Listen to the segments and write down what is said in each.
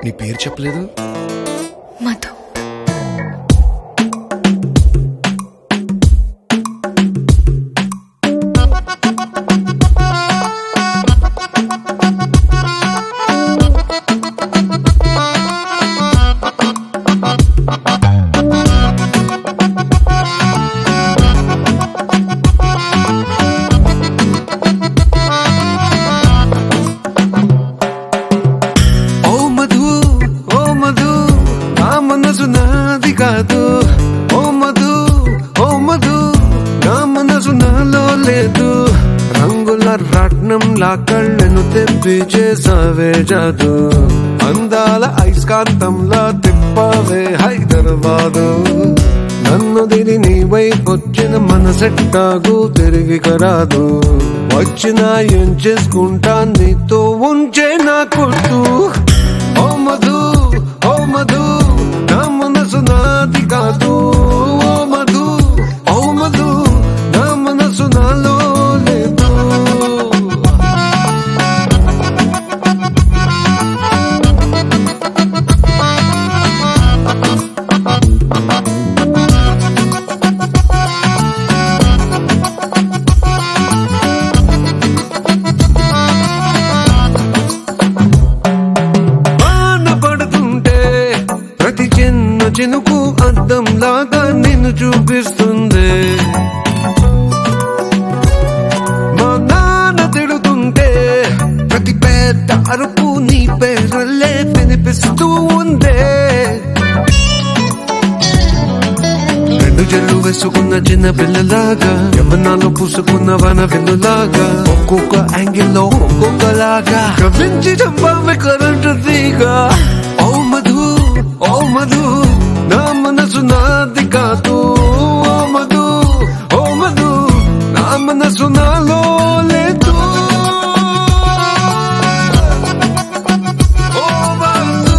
నీ పేరు చెప్పలేదు మధు ఓ మధు ఓ మధు నా మనసు నాది కాదు ఓ మధు ఓ మధు నా మనసు నాలో లేదు రంగుల రత్నం లా కళ్ళను తెప్పి చేసావే జాదు అందాల ఐస్కాంతంలా తిప్పావే హైదరాబాదు నన్ను దిని నీ వైపొచ్చిన మనసెట్టాగు తిరిగి కరాదు వచ్చినా ఏం చేసుకుంటా నీతో ఉంచే నా కొట్టు ఓ మధు ఓ మధు నా మనసు నాది కాదు ఓ మధు ఓ మధు నా మనసు నాలో లేదు వాన పడుతుంటే ప్రతి చిన్న చినుకు అద్దం లాగా నిన్ను చూపిస్తుంది మా నాన్న తిడుతుంటే ప్రతి పెద్ద అరుపు నీ పేరులే వినిపిస్తూ ఉందే రెండు చెల్లు వేసుకున్న చిన్న పిల్లలాగా యవ్వనాలు పూసుకున్న వన వెన్నులాగా ఒక్కొక్క యాంగిల్లో ఒక్కొక్కలాగా కవించి చంపావి కరెంటు తీగ ఓ మధు ఓ మధు నా మనసు నాది కాదు ఓ మధు ఓ మధు నా మనసు నాలో లేదు ఓ మధు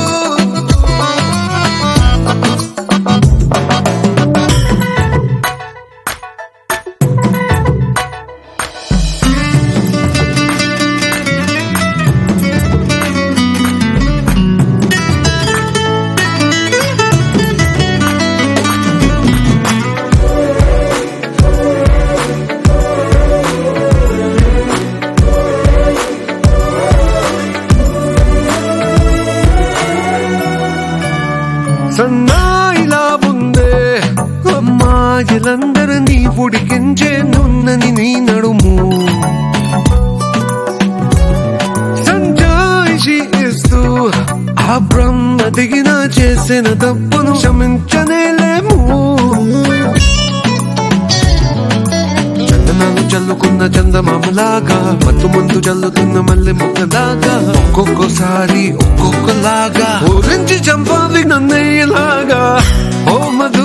సన్నాయిలా ఉందే అమ్మాయిలందరినీ ఉడికించే నున్నని నీ నడుము సంజాయిషి ఇస్తూ ఆ బ్రహ్మ దిగిన చేసిన తప్పును క్షమించనేలేము చందనాలు చల్లుకున్న చందమామలాగా మత్తు ముందు చల్లుతున్న మల్లె మొక్కలాగా ఒక్కొక్కసారి ఒక్కొక్కలాగా ఊరించి చంపాలి నన్నయ్యలాగా ఓ మధు